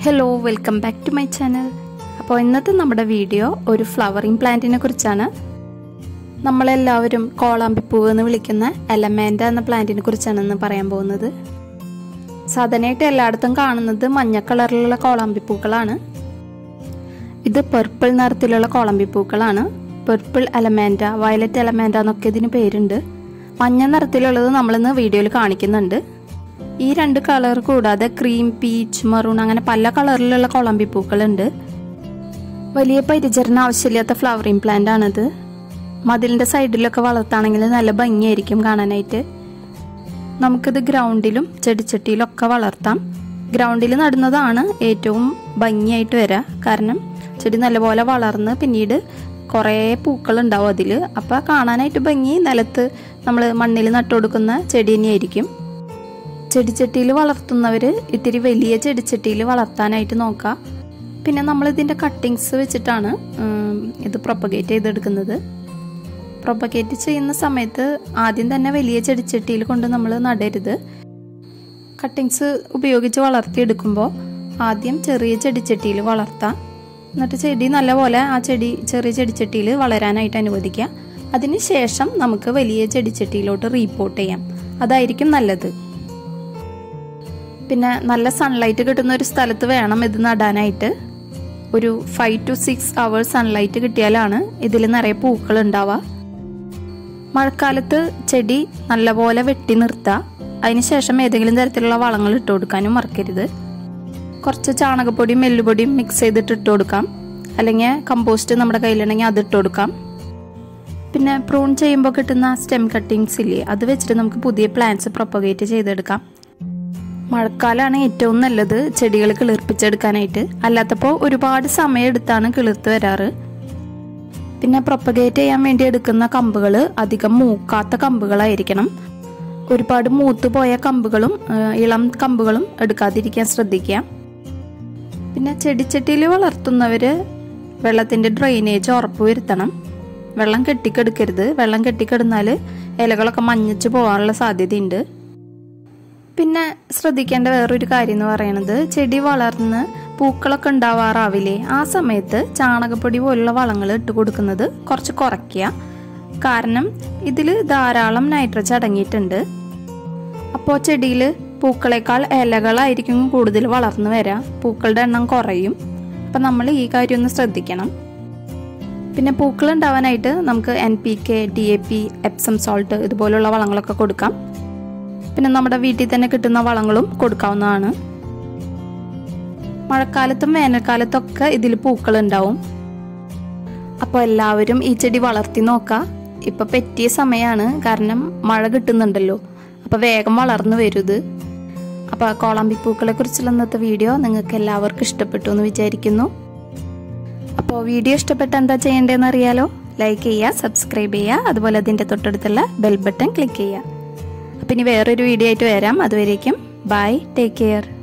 hello welcome back to my channel അപ്പോൾ ഇന്നത്തെ നമ്മുടെ വീഡിയോ ഒരു ഫ്ലവറിങ് പ്ലാന്റിനെ കുറിച്ചാണ് നമ്മളെല്ലാവരും കോളാമ്പിപ്പൂവ് എന്ന് വിളിക്കുന്ന എലമേൻഡ എന്ന പ്ലാന്റിനെ കുറിച്ചാണ് ഇന്ന് പറയാൻ പോകുന്നത് സാധാരണയായിട്ട് എല്ലായിടത്തും കാണുന്നത് മഞ്ഞ കളറിലുള്ള കോളാമ്പിപ്പൂക്കളാണ് ഇത് പർപ്പിൾ നിറത്തിലുള്ള കോളമ്പിപ്പൂക്കളാണ് പർപ്പിൾ എലമേൻഡ വയലറ്റ് എലമേൻഡ എന്നൊക്കെ ഇതിന് പേരുണ്ട് മഞ്ഞ നിറത്തിലുള്ളത് നമ്മളിന്ന് വീഡിയോയിൽ കാണിക്കുന്നുണ്ട് ഈ രണ്ട് കളർ കൂടാതെ ക്രീം പീച്ച് മറൂൺ അങ്ങനെ പല കളറിലുള്ള കൊളമ്പിപ്പൂക്കളുണ്ട് വലിയ പരിചരണം ആവശ്യമില്ലാത്ത ഫ്ലവറിങ് പ്ലാന്റ് ആണിത് മതിലിൻ്റെ സൈഡിലൊക്കെ വളർത്താണെങ്കിൽ നല്ല ഭംഗിയായിരിക്കും കാണാനായിട്ട് നമുക്കിത് ഗ്രൗണ്ടിലും ചെടിച്ചട്ടിയിലും ഒക്കെ വളർത്താം ഗ്രൗണ്ടിൽ നടുന്നതാണ് ഏറ്റവും ഭംഗിയായിട്ട് വരിക കാരണം ചെടി നല്ലപോലെ വളർന്ന് പിന്നീട് കുറേ പൂക്കൾ ഉണ്ടാവും അതിൽ അപ്പോൾ കാണാനായിട്ട് ഭംഗി നിലത്ത് നമ്മൾ മണ്ണിൽ നട്ടുകൊടുക്കുന്ന ചെടി തന്നെയായിരിക്കും ചെടിച്ചട്ടിയിൽ വളർത്തുന്നവർ ഇത്തിരി വലിയ ചെടിച്ചട്ടിയിൽ വളർത്താനായിട്ട് നോക്കുക പിന്നെ നമ്മൾ ഇതിൻ്റെ കട്ടിങ്സ് വെച്ചിട്ടാണ് ഇത് പ്രൊപ്പഗേറ്റ് ചെയ്തെടുക്കുന്നത് പ്രൊപ്പഗേറ്റ് ചെയ്യുന്ന സമയത്ത് ആദ്യം തന്നെ വലിയ ചെടിച്ചട്ടിയിൽ കൊണ്ട് നമ്മൾ നടരുത് കട്ടിങ്സ് ഉപയോഗിച്ച് വളർത്തിയെടുക്കുമ്പോൾ ആദ്യം ചെറിയ ചെടിച്ചട്ടിയിൽ വളർത്താം എന്നിട്ട് ചെടി നല്ലപോലെ ആ ചെടി ചെറിയ ചെടിച്ചട്ടിയിൽ വളരാനായിട്ട് അനുവദിക്കുക അതിന് ശേഷം നമുക്ക് വലിയ ചെടിച്ചട്ടിയിലോട്ട് റീപോർട്ട് ചെയ്യാം അതായിരിക്കും നല്ലത് പിന്നെ നല്ല സൺലൈറ്റ് കിട്ടുന്ന ഒരു സ്ഥലത്ത് വേണം ഇത് നടാനായിട്ട് ഒരു five to six hours sunlight കിട്ടിയാലാണ് ഇതിൽ നിറയെ പൂക്കൾ ഉണ്ടാവുക മഴക്കാലത്ത് ചെടി നല്ലപോലെ വെട്ടി നിർത്തുക അതിനുശേഷം ഏതെങ്കിലും തരത്തിലുള്ള വളങ്ങൾ ഇട്ട് കൊടുക്കാനും മറക്കരുത് കുറച്ച് ചാണകപ്പൊടിയും എല്ലുപൊടിയും മിക്സ് ചെയ്തിട്ട് ഇട്ട് കൊടുക്കാം അല്ലെങ്കിൽ കമ്പോസ്റ്റ് നമ്മുടെ കയ്യിലുണ്ടെങ്കിൽ അത് ഇട്ട് കൊടുക്കാം പിന്നെ പ്രൂൺ ചെയ്യുമ്പോൾ കിട്ടുന്ന സ്റ്റെം കട്ടിങ്സ് ഇല്ലേ അത് വെച്ചിട്ട് നമുക്ക് പുതിയ പ്ലാന്റ്സ് പ്രൊപ്പഗേറ്റ് ചെയ്തെടുക്കാം മഴക്കാലമാണ് ഏറ്റവും നല്ലത് ചെടികൾ കിളിർപ്പിച്ചെടുക്കാനായിട്ട് അല്ലാത്തപ്പോൾ ഒരുപാട് സമയം എടുത്താണ് കിളിർത്ത് വരാറ് പിന്നെ പ്രൊപ്പഗേറ്റ് ചെയ്യാൻ വേണ്ടി എടുക്കുന്ന കമ്പുകൾ അധികം മൂക്കാത്ത കമ്പുകളായിരിക്കണം ഒരുപാട് മൂത്ത് പോയ കമ്പുകളും ഇളം കമ്പുകളും എടുക്കാതിരിക്കാൻ ശ്രദ്ധിക്കുക പിന്നെ ചെടിച്ചട്ടിയിൽ വളർത്തുന്നവർ വെള്ളത്തിൻ്റെ ഡ്രെയിനേജ് ഉറപ്പ് വരുത്തണം വെള്ളം കെട്ടിക്കെടുക്കരുത് വെള്ളം കെട്ടിക്കിടന്നാൽ ഇലകളൊക്കെ മഞ്ഞച്ച് പോകാനുള്ള സാധ്യതയുണ്ട് പിന്നെ ശ്രദ്ധിക്കേണ്ട വേറൊരു കാര്യം എന്ന് പറയുന്നത് ചെടി വളർന്ന് പൂക്കളൊക്കെ ഉണ്ടാവാറാവില്ലേ ആ സമയത്ത് ചാണകപ്പൊടി പോലുള്ള വളങ്ങൾ ഇട്ട് കൊടുക്കുന്നത് കുറച്ച് കുറയ്ക്കുക കാരണം ഇതിൽ ധാരാളം നൈട്രജൻ അടങ്ങിയിട്ടുണ്ട് അപ്പോൾ ചെടിയിൽ പൂക്കളേക്കാൾ ഇലകളായിരിക്കും കൂടുതൽ വളർന്നു വരിക പൂക്കളുടെ എണ്ണം കുറയും അപ്പം നമ്മൾ ഈ കാര്യം ഒന്ന് ശ്രദ്ധിക്കണം പിന്നെ പൂക്കൾ ഉണ്ടാവാനായിട്ട് നമുക്ക് N P K D A P Epsom salt ഇതുപോലുള്ള വളങ്ങളൊക്കെ കൊടുക്കാം പിന്നെ നമ്മുടെ വീട്ടിൽ തന്നെ കിട്ടുന്ന വളങ്ങളും കൊടുക്കാവുന്നതാണ് മഴക്കാലത്തും വേനൽക്കാലത്തൊക്കെ ഇതിൽ പൂക്കൾ ഉണ്ടാവും അപ്പോൾ എല്ലാവരും ഈ ചെടി വളർത്തി നോക്കാം ഇപ്പം പറ്റിയ സമയമാണ് കാരണം മഴ കിട്ടുന്നുണ്ടല്ലോ അപ്പോൾ വേഗം വളർന്നു വരുത് അപ്പോൾ കോളാമ്പി പൂക്കളെ കുറിച്ചുള്ള ഇന്നത്തെ വീഡിയോ നിങ്ങൾക്ക് എല്ലാവർക്കും ഇഷ്ടപ്പെട്ടു എന്ന് വിചാരിക്കുന്നു അപ്പോൾ വീഡിയോ ഇഷ്ടപ്പെട്ട എന്താ ചെയ്യേണ്ടതെന്ന് അറിയാലോ ലൈക്ക് ചെയ്യുക സബ്സ്ക്രൈബ് ചെയ്യുക അതുപോലെ അതിൻ്റെ തൊട്ടടുത്തുള്ള ബെൽ ബട്ടൺ ക്ലിക്ക് ചെയ്യുക അപ്പം ഇനി വേറൊരു വീഡിയോ ആയിട്ട് വരാം അതുവരേക്കും ബൈ ടേക്ക് കെയർ